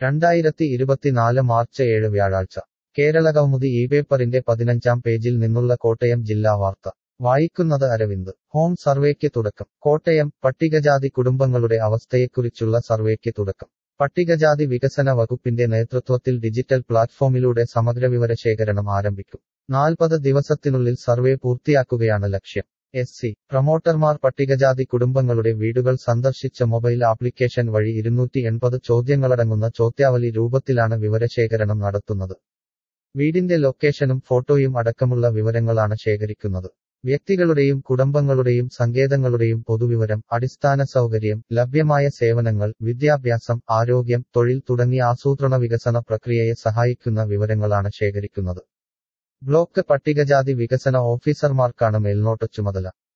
രണ്ടായിരത്തി ഇരുപത്തിനാല് മാർച്ച് ഏഴ് വ്യാഴാഴ്ച കേരളകൗമുദി ഈ പേപ്പറിന്റെ പതിനഞ്ചാം പേജിൽ നിന്നുള്ള കോട്ടയം ജില്ലാ വാർത്ത വായിക്കുന്നത് അരവിന്ദ് ഹോം സർവേക്ക് തുടക്കം കോട്ടയം പട്ടികജാതി കുടുംബങ്ങളുടെ അവസ്ഥയെക്കുറിച്ചുള്ള സർവേക്ക് തുടക്കം പട്ടികജാതി വികസന വകുപ്പിന്റെ നേതൃത്വത്തിൽ ഡിജിറ്റൽ പ്ലാറ്റ്ഫോമിലൂടെ സമഗ്ര വിവരശേഖരണം ആരംഭിക്കും നാൽപ്പത് ദിവസത്തിനുള്ളിൽ സർവേ പൂർത്തിയാക്കുകയാണ് ലക്ഷ്യം എസ് സി പ്രമോട്ടർമാർ പട്ടികജാതി കുടുംബങ്ങളുടെ വീടുകൾ സന്ദർശിച്ച മൊബൈൽ ആപ്ലിക്കേഷൻ വഴി ഇരുന്നൂറ്റി എൺപത് ചോദ്യങ്ങളടങ്ങുന്ന ചോദ്യാവലി രൂപത്തിലാണ് വിവരശേഖരണം നടത്തുന്നത് വീടിന്റെ ലൊക്കേഷനും ഫോട്ടോയും അടക്കമുള്ള വിവരങ്ങളാണ് ശേഖരിക്കുന്നത് വ്യക്തികളുടെയും കുടുംബങ്ങളുടെയും സങ്കേതങ്ങളുടെയും പൊതുവിവരം അടിസ്ഥാന സൗകര്യം ലഭ്യമായ സേവനങ്ങൾ വിദ്യാഭ്യാസം ആരോഗ്യം തൊഴിൽ തുടങ്ങിയ ആസൂത്രണ വികസന പ്രക്രിയയെ സഹായിക്കുന്ന വിവരങ്ങളാണ് ശേഖരിക്കുന്നത് ബ്ലോക്ക് പട്ടികജാതി വികസന ഓഫീസർമാർക്കാണ് മേൽനോട്ട ചുമതല